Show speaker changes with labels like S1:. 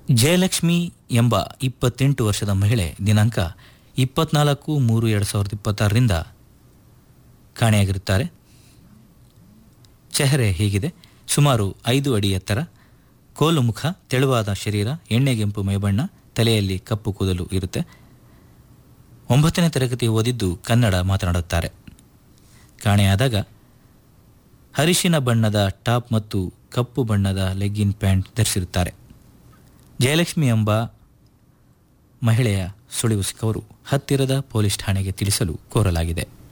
S1: ಜಯಲಕ್ಷ್ಮಿ ಎಂಬ ಇಪ್ಪತ್ತೆಂಟು ವರ್ಷದ ಮಹಿಳೆ ದಿನಾಂಕ ಇಪ್ಪತ್ನಾಲ್ಕು ಮೂರು ಎರಡು ಸಾವಿರದ ಇಪ್ಪತ್ತಾರರಿಂದ ಕಾಣೆಯಾಗಿರುತ್ತಾರೆ ಚೆಹರೆ ಹೀಗಿದೆ ಸುಮಾರು ಐದು ಅಡಿ ಎತ್ತರ ಕೋಲು ಮುಖ ತೆಳುವಾದ ಶರೀರ ಎಣ್ಣೆಗೆಂಪು ಮೈಬಣ್ಣ ತಲೆಯಲ್ಲಿ ಕಪ್ಪು ಕೂದಲು ಇರುತ್ತೆ ಒಂಬತ್ತನೇ ತರಗತಿ ಓದಿದ್ದು ಕನ್ನಡ ಮಾತನಾಡುತ್ತಾರೆ ಕಾಣೆಯಾದಾಗ ಹರಿಶಿನ ಬಣ್ಣದ ಟಾಪ್ ಮತ್ತು ಕಪ್ಪು ಬಣ್ಣದ ಲೆಗ್ಗಿನ್ ಪ್ಯಾಂಟ್ ಧರಿಸಿರುತ್ತಾರೆ ಜಯಲಕ್ಷ್ಮಿ ಎಂಬ ಮಹಿಳೆಯ ಸುಳಿವು ಸಿಕ್ಕವರು ಹತ್ತಿರದ ಪೊಲೀಸ್ ಠಾಣೆಗೆ ತಿಳಿಸಲು ಕೋರಲಾಗಿದೆ